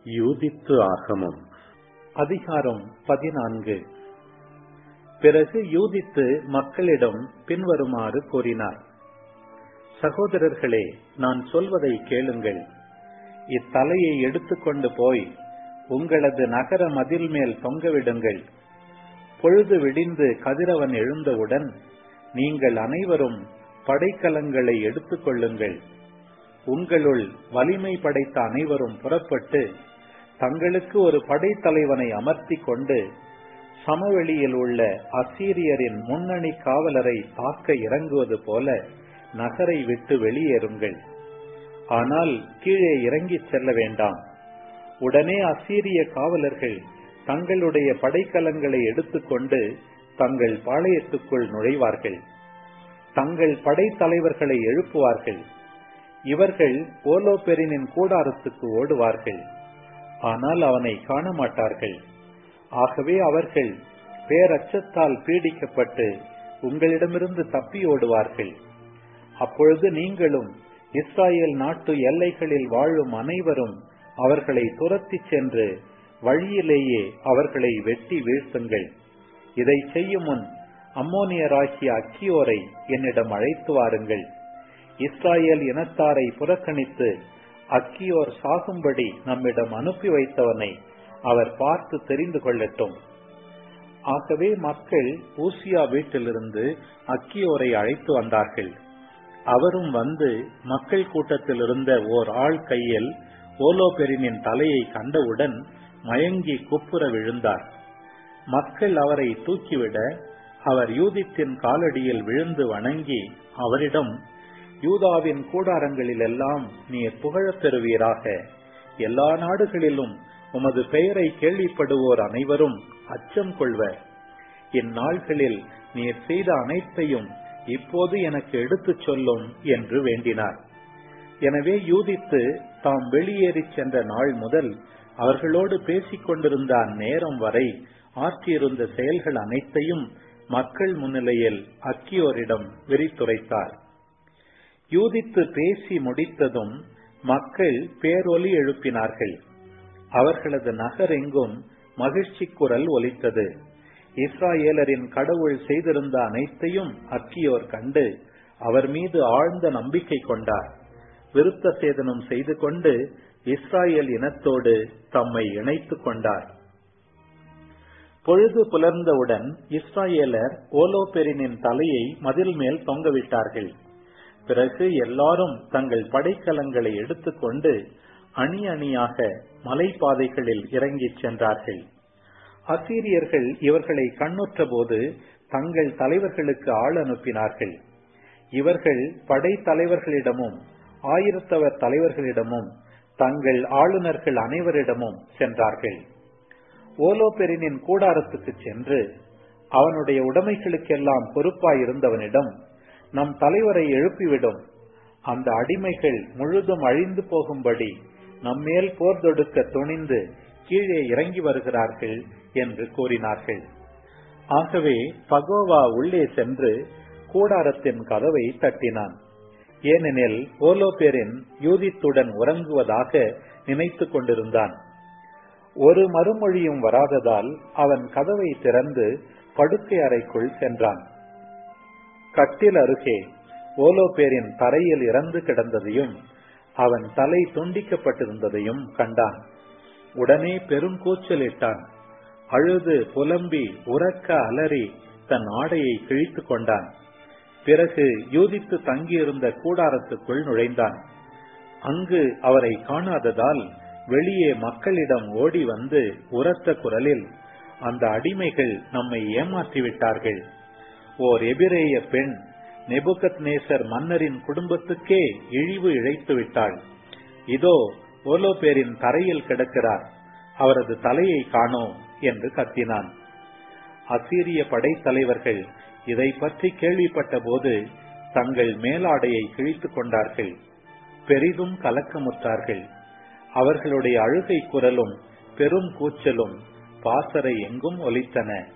யூதித்து ஆகமம் அதிகாரம் பதினான்கு பிறகு யூதித்து மக்களிடம் பின்வருமாறு கூறினார் சகோதரர்களே நான் சொல்வதை கேளுங்கள் இத்தலையை எடுத்துக்கொண்டு போய் உங்களது நகர மதில் மேல் தொங்கவிடுங்கள் பொழுது விடிந்து கதிரவன் எழுந்தவுடன் நீங்கள் அனைவரும் படைக்கலங்களை எடுத்துக் கொள்ளுங்கள் உங்களுள் வலிமை படைத்த அனைவரும் புறப்பட்டு தங்களுக்கு ஒரு படைத்தலைவனை அமர்த்தி கொண்டு சமவெளியில் உள்ள அசீரியரின் முன்னணி காவலரை தாக்க இறங்குவது போல நகரை விட்டு வெளியேறுங்கள் ஆனால் கீழே இறங்கிச் செல்ல வேண்டாம் உடனே அசீரிய காவலர்கள் தங்களுடைய படைக்கலங்களை எடுத்துக்கொண்டு தங்கள் பாளையத்துக்குள் நுழைவார்கள் தங்கள் படைத்தலைவர்களை எழுப்புவார்கள் இவர்கள் ஓலோபெரினின் கூடாரத்துக்கு ஓடுவார்கள் ஆனால் அவனை காண மாட்டார்கள் ஆகவே அவர்கள் பேரச்சத்தால் பீடிக்கப்பட்டு உங்களிடமிருந்து தப்பி ஓடுவார்கள் அப்பொழுது நீங்களும் இஸ்ராயேல் நாட்டு எல்லைகளில் வாழும் அனைவரும் அவர்களை துரத்திச் சென்று வழியிலேயே அவர்களை வெட்டி வீழ்த்துங்கள் இதை செய்யும் முன் அம்மோனியராகிய அக்கியோரை என்னிடம் அழைத்து வாருங்கள் இஸ்ராயேல் இனத்தாரை புறக்கணித்து அக்கியோர் சாகும்படி நம்மிடம் அனுப்பி வைத்தவனை அவர் பார்த்து தெரிந்து கொள்ளட்டும் ஆகவே மக்கள் ஊசியா வீட்டிலிருந்து அக்கியோரை அழைத்து வந்தார்கள் அவரும் வந்து மக்கள் கூட்டத்தில் இருந்த ஓர் ஆள் கையில் ஓலோபெரினின் தலையை கண்டவுடன் மயங்கி குப்புற விழுந்தார் மக்கள் அவரை தூக்கிவிட அவர் யூதித்தின் காலடியில் விழுந்து வணங்கி அவரிடம் யூதாவின் கூடாரங்களில் எல்லாம் நீர் புகழப் பெறுவீராக எல்லா நாடுகளிலும் உமது பெயரை கேள்விப்படுவோர் அனைவரும் அச்சம் கொள்வர் இந்நாள்களில் நீர் செய்த அனைத்தையும் இப்போது எனக்கு எடுத்துச் சொல்லும் என்று வேண்டினார் எனவே யூதித்து தாம் வெளியேறி சென்ற நாள் முதல் அவர்களோடு பேசிக் கொண்டிருந்த அந்நேரம் வரை ஆற்றியிருந்த செயல்கள் அனைத்தையும் மக்கள் முன்னிலையில் அக்கியோரிடம் விரித்துரைத்தார் யூதித்து பேசி முடித்ததும் மக்கள் பேரொலி எழுப்பினார்கள் அவர்களது நகர் எங்கும் மகிழ்ச்சி குரல் ஒலித்தது இஸ்ராயேலரின் கடவுள் செய்திருந்த அனைத்தையும் அக்கியோர் கண்டு அவர் மீது ஆழ்ந்த நம்பிக்கை கொண்டார் விருத்த சேதனம் செய்து கொண்டு இஸ்ராயேல் இனத்தோடு தம்மை இணைத்துக் கொண்டார் பொழுது புலர்ந்தவுடன் இஸ்ராயேலர் ஓலோபெரினின் தலையை மதில் மேல் தொங்கவிட்டார்கள் பிறகு எல்லாரும் தங்கள் படைக்கலங்களை எடுத்துக்கொண்டு அணி அணியாக மலைப்பாதைகளில் இறங்கிச் சென்றார்கள் அசீரியர்கள் இவர்களை கண்ணுற்ற போது தங்கள் தலைவர்களுக்கு ஆள் அனுப்பினார்கள் இவர்கள் படை தலைவர்களிடமும் ஆயிரத்தவர் தலைவர்களிடமும் தங்கள் ஆளுநர்கள் அனைவரிடமும் சென்றார்கள் ஓலோபெரினின் கூடாரத்துக்கு சென்று அவனுடைய உடைமைகளுக்கெல்லாம் பொறுப்பாயிருந்தவனிடம் நம் தலைவரை எழுப்பிவிடும் அந்த அடிமைகள் முழுதும் அழிந்து போகும்படி நம்மேல் போர் தொடுக்க துணிந்து கீழே இறங்கி வருகிறார்கள் என்று கூறினார்கள் ஆகவே பகோவா உள்ளே சென்று கூடாரத்தின் கதவை தட்டினான் ஏனெனில் ஓலோபேரின் யூதித்துடன் உறங்குவதாக நினைத்துக் கொண்டிருந்தான் ஒரு மறுமொழியும் வராததால் அவன் கதவை திறந்து படுக்கை அறைக்குள் சென்றான் கட்டில் அருகே ஓலோபேரின் தரையில் இறந்து கிடந்ததையும் அவன் தலை துண்டிக்கப்பட்டிருந்ததையும் கண்டான் உடனே பெருங்கூச்சலிட்டான் அழுது புலம்பி உறக்க அலறி தன் ஆடையை கிழித்து கொண்டான் பிறகு யூதித்து தங்கியிருந்த கூடாரத்துக்குள் நுழைந்தான் அங்கு அவரை காணாததால் வெளியே மக்களிடம் ஓடி வந்து உரத்த குரலில் அந்த அடிமைகள் நம்மை ஏமாற்றிவிட்டார்கள் ஓர் எபிரேய பெண் நெபுகத் நேசர் மன்னரின் குடும்பத்துக்கே இழிவு இழைத்து விட்டாள் இதோ ஓலோபேரின் தரையில் கிடக்கிறார் அவரது தலையை காணோம் என்று கத்தினான் அசீரிய படைத்தலைவர்கள் இதை பற்றி கேள்விப்பட்ட போது தங்கள் மேலாடையை கிழித்துக் கொண்டார்கள் பெரிதும் கலக்கமுற்றார்கள் அவர்களுடைய அழுகை குரலும் பெரும் கூச்சலும் பாசறை எங்கும் ஒலித்தன